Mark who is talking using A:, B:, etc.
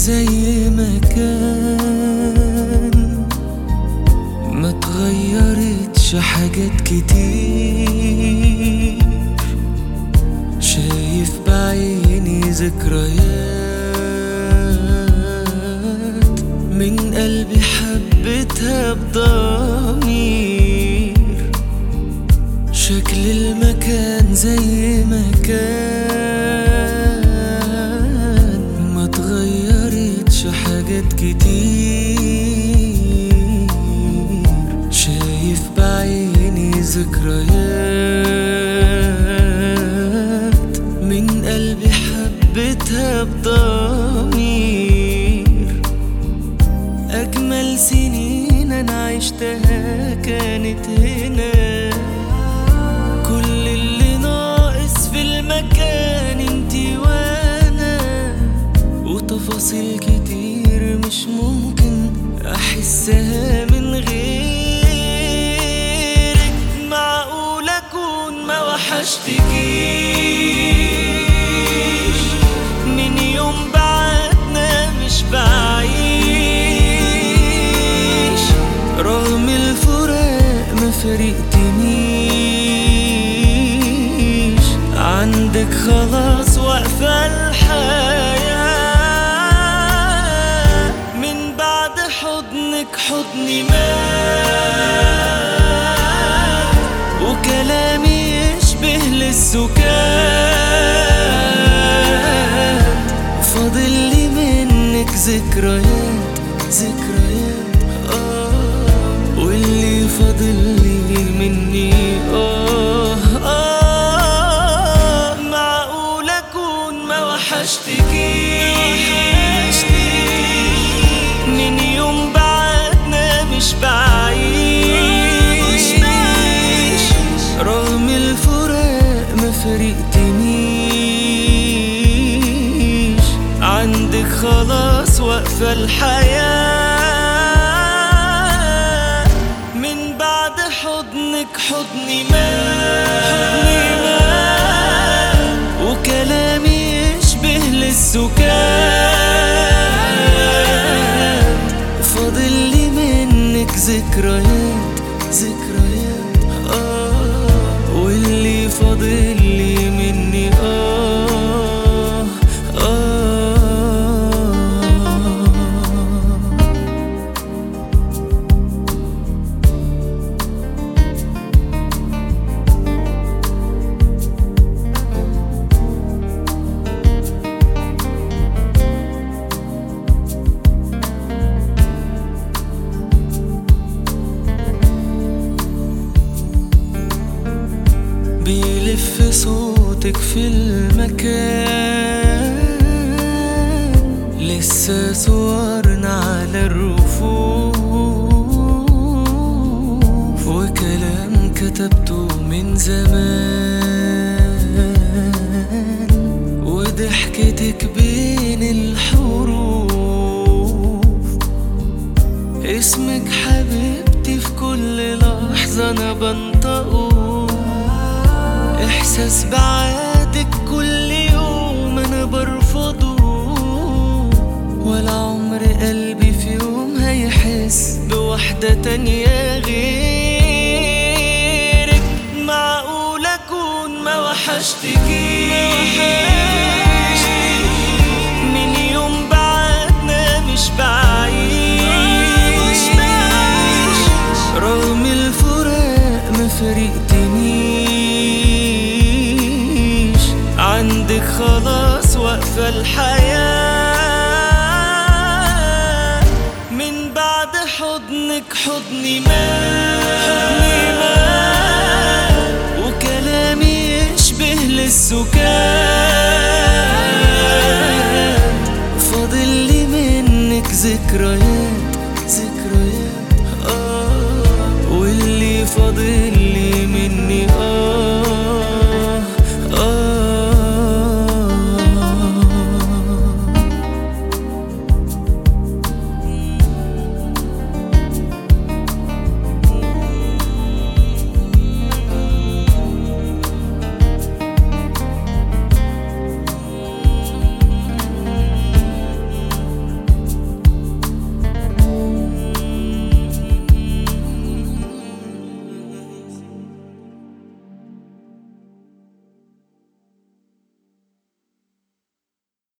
A: زي ما كان ما تغيرتش حاجات كتير شايف بعيني ذكريات من قلبي حبيتها بضمير شكل المكان زي ما كان ما تغيرتش حاجات كتير شايف بعيني ذكريات من قلبي حبيتها بضمير أجمل سنين أنا عشتها كانت هنا كل اللي ناقص في المكان انتي وانا وتفاصيل كتير مش ممكن احسها من غيرك معقول اكون ما وحشتكيش من يوم بعدنا مش بعيش رغم الفراق ما فرقتنيش عندك خلاص واقفة الحياة من بعد حضنك حضني مات وكلامي يشبه للسكات فاضل لي منك ذكريات ذكريات آه واللي فاضل لي مني آه آه معقول أكون ما وحشتكيش من يوم بعدنا مش بعيش رغم الفراق ما فرقتنيش عندك خلاص واقفة الحياة من بعد حضنك حضني مات وكلامي يشبه للسكات فاضل لي منك ذكريات ذكريات آه واللي فاضل لي مني آه آه بيلف صوتك في المكان لسه صورنا على الرفوف وكلام كتبته من زمان وضحكتك بين الحروف اسمك حبيبتي في كل لحظة أنا بنطقه إحساس بعادك كل يوم أنا برفضه ولا عمر قلبي في يوم هيحس بواحدة تانية غيرك معقول أكون ما وحشتكيش من يوم بعدنا مش بعيش رغم الفراق ما فرقتنيش عندك خلاص واقفة الحياة من بعد حضنك حضني مات وكلامي يشبه للسكات فاضل لي منك ذكريات ذكريات آه واللي فاضل